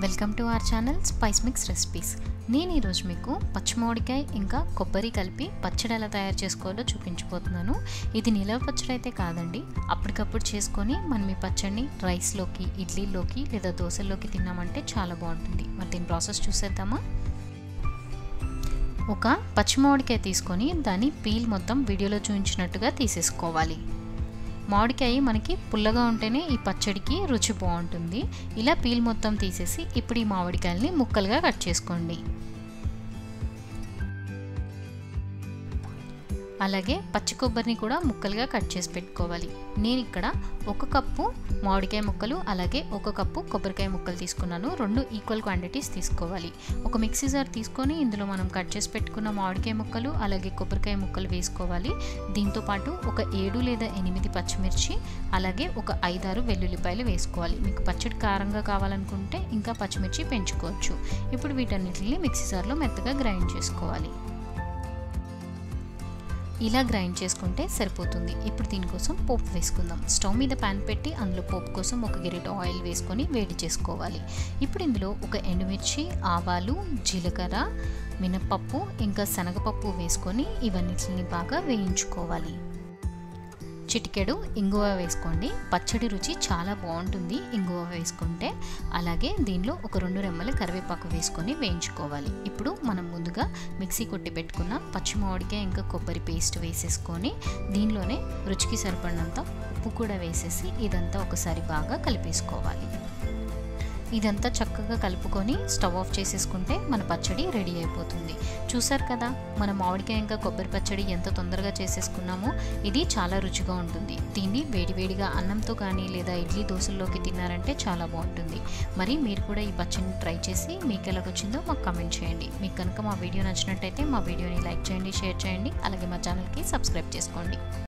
welcome to our channel spice mix recipes నేను ఈరోజు మీకు పచ్చిమామిడికాయ ఇంకా కొబ్బరి కలిపి పచ్చడి ఎలా తయారు చేసుకోవాలో చూపించబోతున్నాను ఇది నిలవ పచ్చడి అయితే కాదండి అప్పటికప్పుడు చేసుకొని మనం ఈ పచ్చడిని రైస్లోకి ఇడ్లీలోకి లేదా దోశల్లోకి తిన్నామంటే చాలా బాగుంటుంది మరి దీని ప్రాసెస్ చూసేద్దామా ఒక పచ్చిమామిడికాయ తీసుకొని దాని పీల్ మొత్తం వీడియోలో చూపించినట్టుగా తీసేసుకోవాలి మామిడికాయ మనకి పుల్లగా ఉంటేనే ఈ పచ్చడికి రుచి బాగుంటుంది ఇలా పీల్ మొత్తం తీసేసి ఇప్పుడు ఈ మామిడికాయల్ని ముక్కలుగా కట్ చేసుకోండి అలాగే పచ్చి కొబ్బరిని కూడా ముక్కలుగా కట్ చేసి పెట్టుకోవాలి నేను ఇక్కడ ఒక కప్పు మామిడికాయ ముక్కలు అలాగే ఒక కప్పు కొబ్బరికాయ ముక్కలు తీసుకున్నాను రెండు ఈక్వల్ క్వాంటిటీస్ తీసుకోవాలి ఒక మిక్సీ జార్ తీసుకొని ఇందులో మనం కట్ చేసి పెట్టుకున్న మామిడికాయ ముక్కలు అలాగే కొబ్బరికాయ ముక్కలు వేసుకోవాలి దీంతోపాటు ఒక ఏడు లేదా ఎనిమిది పచ్చిమిర్చి అలాగే ఒక ఐదారు వెల్లుల్లిపాయలు వేసుకోవాలి మీకు పచ్చడి కారంగా కావాలనుకుంటే ఇంకా పచ్చిమిర్చి పెంచుకోవచ్చు ఇప్పుడు వీటన్నిటిని మిక్సీ జార్లో మెత్తగా గ్రైండ్ చేసుకోవాలి ఇలా గ్రైండ్ చేసుకుంటే సరిపోతుంది ఇప్పుడు దీనికోసం పోపు వేసుకుందాం స్టవ్ మీద ప్యాన్ పెట్టి అందులో పోపు కోసం ఒక గిరిట ఆయిల్ వేసుకొని వేడి చేసుకోవాలి ఇప్పుడు ఇందులో ఒక ఎండుమిర్చి ఆవాలు జీలకర్ర మినపప్పు ఇంకా శనగపప్పు వేసుకొని ఇవన్నిటిని బాగా వేయించుకోవాలి చిటికెడు ఇంగువ వేసుకోండి పచ్చడి రుచి చాలా బాగుంటుంది ఇంగువ వేసుకుంటే అలాగే దీనిలో ఒక రెండు రెమ్మల కరివేపాకు వేసుకొని వేయించుకోవాలి ఇప్పుడు మనం ముందుగా మిక్సీ కొట్టి పెట్టుకున్న పచ్చి మామిడికాయ ఇంకా కొబ్బరి పేస్ట్ వేసేసుకొని దీనిలోనే రుచికి సరిపడినంత ఉప్పు కూడా వేసేసి ఇదంతా ఒకసారి బాగా కలిపేసుకోవాలి ఇదంతా చక్కగా కలుపుకొని స్టవ్ ఆఫ్ చేసేసుకుంటే మన పచ్చడి రెడీ అయిపోతుంది చూసారు కదా మన మామిడికాయ ఇంకా కొబ్బరి పచ్చడి ఎంత తొందరగా చేసేసుకున్నామో ఇది చాలా రుచిగా ఉంటుంది దీన్ని వేడివేడిగా అన్నంతో కానీ లేదా ఇడ్లీ దోశల్లోకి తిన్నారంటే చాలా బాగుంటుంది మరి మీరు కూడా ఈ పచ్చడిని ట్రై చేసి మీకు ఎలాగొచ్చిందో మాకు కమెంట్ చేయండి మీకు కనుక మా వీడియో నచ్చినట్టయితే మా వీడియోని లైక్ చేయండి షేర్ చేయండి అలాగే మా ఛానల్కి సబ్స్క్రైబ్ చేసుకోండి